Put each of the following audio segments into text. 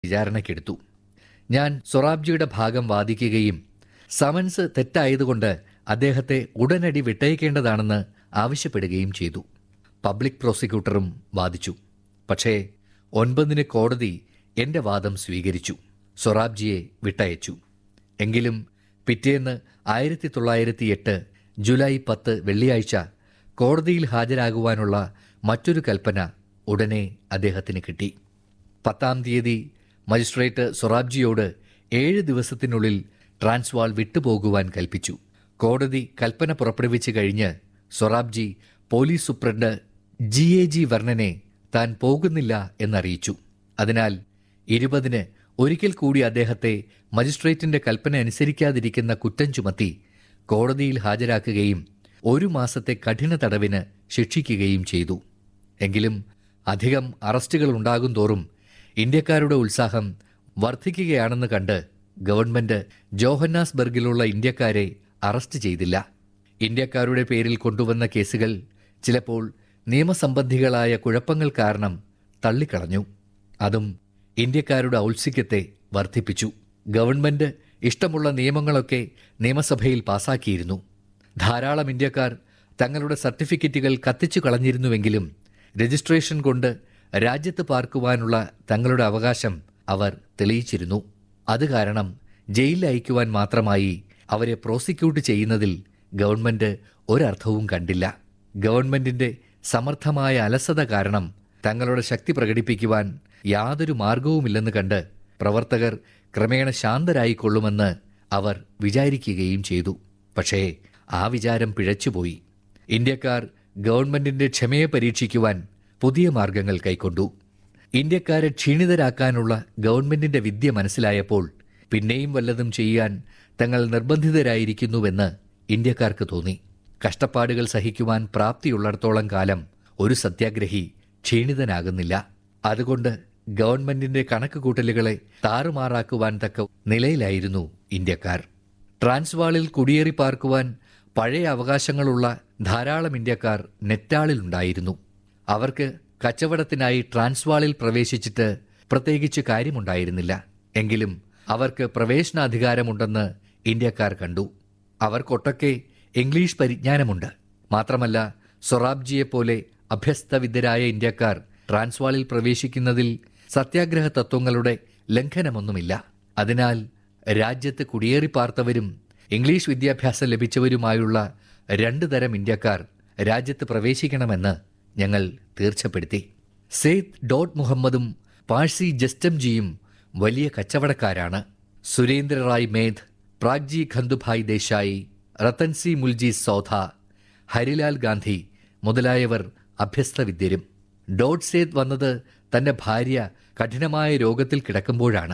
വിചാരണയ്ക്കെടുത്തു ഞാൻ സൊറാബ്ജിയുടെ ഭാഗം വാദിക്കുകയും സമൻസ് തെറ്റായതുകൊണ്ട് അദ്ദേഹത്തെ ഉടനടി വിട്ടയക്കേണ്ടതാണെന്ന് ആവശ്യപ്പെടുകയും ചെയ്തു പബ്ലിക് പ്രോസിക്യൂട്ടറും വാദിച്ചു പക്ഷേ ഒൻപതിന് കോടതി എന്റെ വാദം സ്വീകരിച്ചു സൊറാബ്ജിയെ വിട്ടയച്ചു എങ്കിലും പിറ്റേന്ന് ആയിരത്തി തൊള്ളായിരത്തി എട്ട് ജൂലൈ പത്ത് വെള്ളിയാഴ്ച കോടതിയിൽ ഹാജരാകുവാനുള്ള മറ്റൊരു കൽപ്പന ഉടനെ അദ്ദേഹത്തിന് കിട്ടി പത്താം തീയതി മജിസ്ട്രേറ്റ് സൊറാബ്ജിയോട് ഏഴ് ദിവസത്തിനുള്ളിൽ ട്രാൻസ്വാൾ വിട്ടുപോകുവാൻ കൽപ്പിച്ചു കോടതി കൽപ്പന പുറപ്പെടുവിച്ച് കഴിഞ്ഞ് Sorabji police superintendent G A G വർണ്ണനെ താൻ പോകുന്നില്ല എന്നറിയിച്ചു അതിനാൽ ഇരുപതിന് ഒരിക്കൽ കൂടി അദ്ദേഹത്തെ മജിസ്ട്രേറ്റിന്റെ കൽപ്പന അനുസരിക്കാതിരിക്കുന്ന കുറ്റം ചുമത്തി കോടതിയിൽ ഹാജരാക്കുകയും ഒരു മാസത്തെ കഠിന തടവിന് ശിക്ഷിക്കുകയും ചെയ്തു എങ്കിലും അധികം അറസ്റ്റുകൾ ഉണ്ടാകും തോറും ഇന്ത്യക്കാരുടെ ഉത്സാഹം വർദ്ധിക്കുകയാണെന്ന് കണ്ട് ഗവൺമെന്റ് ജോഹന്നാസ്ബർഗിലുള്ള ഇന്ത്യക്കാരെ അറസ്റ്റ് ചെയ്തില്ല ഇന്ത്യക്കാരുടെ പേരിൽ കൊണ്ടുവന്ന കേസുകൾ ചിലപ്പോൾ നിയമസംബന്ധികളായ കുഴപ്പങ്ങൾ കാരണം തള്ളിക്കളഞ്ഞു അതും ഇന്ത്യക്കാരുടെ ഔത്സുക്യത്തെ വർദ്ധിപ്പിച്ചു ഗവൺമെന്റ് ഇഷ്ടമുള്ള നിയമങ്ങളൊക്കെ നിയമസഭയിൽ പാസാക്കിയിരുന്നു ധാരാളം ഇന്ത്യക്കാർ തങ്ങളുടെ സർട്ടിഫിക്കറ്റുകൾ കത്തിച്ചു കളഞ്ഞിരുന്നുവെങ്കിലും രജിസ്ട്രേഷൻ കൊണ്ട് രാജ്യത്ത് പാർക്കുവാനുള്ള തങ്ങളുടെ അവകാശം അവർ തെളിയിച്ചിരുന്നു അത് കാരണം ജയിലിൽ അയക്കുവാൻ മാത്രമായി അവരെ പ്രോസിക്യൂട്ട് ചെയ്യുന്നതിൽ ഗവൺമെന്റ് ഒരർത്ഥവും കണ്ടില്ല ഗവൺമെന്റിന്റെ സമർത്ഥമായ അലസത കാരണം തങ്ങളുടെ ശക്തി പ്രകടിപ്പിക്കുവാൻ യാതൊരു മാർഗവുമില്ലെന്ന് കണ്ട് പ്രവർത്തകർ ക്രമേണ ശാന്തരായിക്കൊള്ളുമെന്ന് അവർ വിചാരിക്കുകയും ചെയ്തു പക്ഷേ ആ വിചാരം പിഴച്ചുപോയി ഇന്ത്യക്കാർ ഗവൺമെന്റിന്റെ ക്ഷമയെ പരീക്ഷിക്കുവാൻ പുതിയ മാർഗങ്ങൾ കൈക്കൊണ്ടു ഇന്ത്യക്കാരെ ക്ഷീണിതരാക്കാനുള്ള ഗവൺമെന്റിന്റെ വിദ്യ മനസ്സിലായപ്പോൾ പിന്നെയും വല്ലതും ചെയ്യാൻ തങ്ങൾ നിർബന്ധിതരായിരിക്കുന്നുവെന്ന് ഇന്ത്യക്കാർക്ക് തോന്നി കഷ്ടപ്പാടുകൾ സഹിക്കുവാൻ പ്രാപ്തിയുള്ളിടത്തോളം കാലം ഒരു സത്യാഗ്രഹി ക്ഷീണിതനാകുന്നില്ല അതുകൊണ്ട് ഗവൺമെന്റിന്റെ കണക്കുകൂട്ടലുകളെ താറുമാറാക്കുവാൻ തക്ക നിലയിലായിരുന്നു ഇന്ത്യക്കാർ ട്രാൻസ്വാളിൽ കുടിയേറി പാർക്കുവാൻ പഴയ അവകാശങ്ങളുള്ള ധാരാളം ഇന്ത്യക്കാർ നെറ്റാളിലുണ്ടായിരുന്നു അവർക്ക് കച്ചവടത്തിനായി ട്രാൻസ്വാളിൽ പ്രവേശിച്ചിട്ട് പ്രത്യേകിച്ച് കാര്യമുണ്ടായിരുന്നില്ല എങ്കിലും അവർക്ക് പ്രവേശനാധികാരമുണ്ടെന്ന് ഇന്ത്യക്കാർ കണ്ടു അവർക്കൊട്ടൊക്കെ ഇംഗ്ലീഷ് പരിജ്ഞാനമുണ്ട് മാത്രമല്ല സൊറാബ്ജിയെപ്പോലെ അഭ്യസ്തവിദ്യരായ ഇന്ത്യക്കാർ ട്രാൻസ്വാളിൽ പ്രവേശിക്കുന്നതിൽ സത്യാഗ്രഹ തത്വങ്ങളുടെ ലംഘനമൊന്നുമില്ല അതിനാൽ രാജ്യത്ത് കുടിയേറി പാർത്തവരും ഇംഗ്ലീഷ് വിദ്യാഭ്യാസം ലഭിച്ചവരുമായുള്ള രണ്ടു തരം ഇന്ത്യക്കാർ രാജ്യത്ത് പ്രവേശിക്കണമെന്ന് ഞങ്ങൾ തീർച്ചപ്പെടുത്തി സെയ്ദ് ഡോട്ട് മുഹമ്മദും പാഴ്സി ജസ്റ്റംജിയും വലിയ കച്ചവടക്കാരാണ് സുരേന്ദ്ര റായ് മേധ് പ്രാഗ്ജി ഖന്ദുഭായ് ദേശായി റത്തൻസി മുൽജി സൗധ ഹരിലാൽ ഗാന്ധി മുതലായവർ അഭ്യസ്തവിദ്യരും ഡോട്ട് സേത് വന്നത് തന്റെ ഭാര്യ കഠിനമായ രോഗത്തിൽ കിടക്കുമ്പോഴാണ്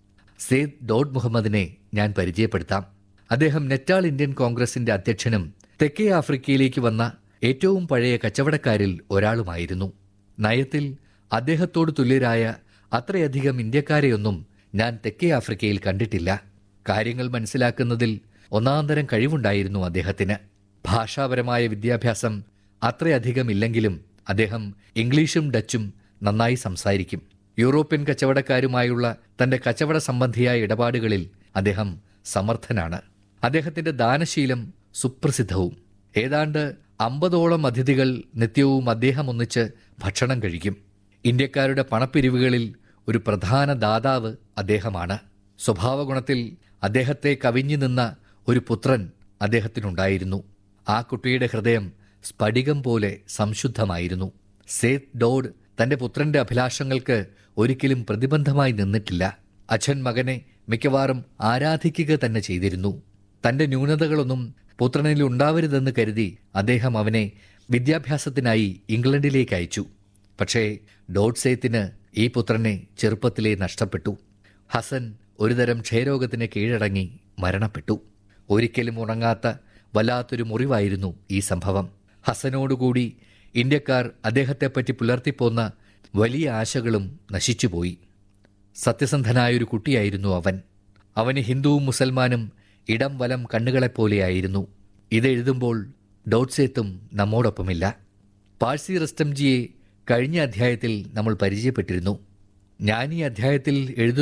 സേദ് ഡോട്ട് മുഹമ്മദിനെ ഞാൻ പരിചയപ്പെടുത്താം അദ്ദേഹം നെറ്റാൾ ഇന്ത്യൻ കോൺഗ്രസിന്റെ അധ്യക്ഷനും തെക്കേ ആഫ്രിക്കയിലേക്ക് വന്ന ഏറ്റവും പഴയ കച്ചവടക്കാരിൽ ഒരാളുമായിരുന്നു നയത്തിൽ അദ്ദേഹത്തോട് തുല്യരായ അത്രയധികം ഇന്ത്യക്കാരെയൊന്നും ഞാൻ തെക്കേ ആഫ്രിക്കയിൽ കണ്ടിട്ടില്ല കാര്യങ്ങൾ മനസ്സിലാക്കുന്നതിൽ ഒന്നാന്തരം കഴിവുണ്ടായിരുന്നു അദ്ദേഹത്തിന് ഭാഷാപരമായ വിദ്യാഭ്യാസം അത്രയധികം ഇല്ലെങ്കിലും അദ്ദേഹം ഇംഗ്ലീഷും ഡച്ചും നന്നായി സംസാരിക്കും യൂറോപ്യൻ കച്ചവടക്കാരുമായുള്ള തന്റെ കച്ചവട സംബന്ധിയായ ഇടപാടുകളിൽ അദ്ദേഹം സമർത്ഥനാണ് അദ്ദേഹത്തിന്റെ ദാനശീലം സുപ്രസിദ്ധവും ഏതാണ്ട് അമ്പതോളം അതിഥികൾ നിത്യവും അദ്ദേഹം ഒന്നിച്ച് ഭക്ഷണം കഴിക്കും ഇന്ത്യക്കാരുടെ പണപ്പിരിവുകളിൽ ഒരു പ്രധാന ദാതാവ് അദ്ദേഹമാണ് സ്വഭാവഗുണത്തിൽ അദ്ദേഹത്തെ കവിഞ്ഞു നിന്ന ഒരു പുത്രൻ അദ്ദേഹത്തിനുണ്ടായിരുന്നു ആ കുട്ടിയുടെ ഹൃദയം സ്ഫടികം പോലെ സംശുദ്ധമായിരുന്നു സേത് ഡോഡ് തന്റെ പുത്രന്റെ അഭിലാഷങ്ങൾക്ക് ഒരിക്കലും പ്രതിബന്ധമായി നിന്നിട്ടില്ല അച്ഛൻ മകനെ മിക്കവാറും ആരാധിക്കുക തന്നെ ചെയ്തിരുന്നു തന്റെ ന്യൂനതകളൊന്നും പുത്രനിൽ ഉണ്ടാവരുതെന്ന് കരുതി അദ്ദേഹം അവനെ വിദ്യാഭ്യാസത്തിനായി ഇംഗ്ലണ്ടിലേക്ക് അയച്ചു പക്ഷേ ഡോട്ട്സേത്തിന് ഈ പുത്രനെ ചെറുപ്പത്തിലേ നഷ്ടപ്പെട്ടു ഹസൻ ഒരുതരം ക്ഷയരോഗത്തിന് കീഴടങ്ങി മരണപ്പെട്ടു ഒരിക്കലും ഉണങ്ങാത്ത വല്ലാത്തൊരു മുറിവായിരുന്നു ഈ സംഭവം ഹസനോടുകൂടി ഇന്ത്യക്കാർ അദ്ദേഹത്തെപ്പറ്റി പുലർത്തിപ്പോന്ന വലിയ ആശകളും നശിച്ചുപോയി സത്യസന്ധനായൊരു കുട്ടിയായിരുന്നു അവൻ അവന് ഹിന്ദുവും മുസൽമാനും ഇടം വലം കണ്ണുകളെപ്പോലെയായിരുന്നു ഇതെഴുതുമ്പോൾ ഡോട്ട്സേത്തും നമ്മോടൊപ്പമില്ല പാഴ്സി റസ്റ്റംജിയെ കഴിഞ്ഞ അധ്യായത്തിൽ നമ്മൾ പരിചയപ്പെട്ടിരുന്നു ഞാൻ ഈ അധ്യായത്തിൽ എഴുതുന്ന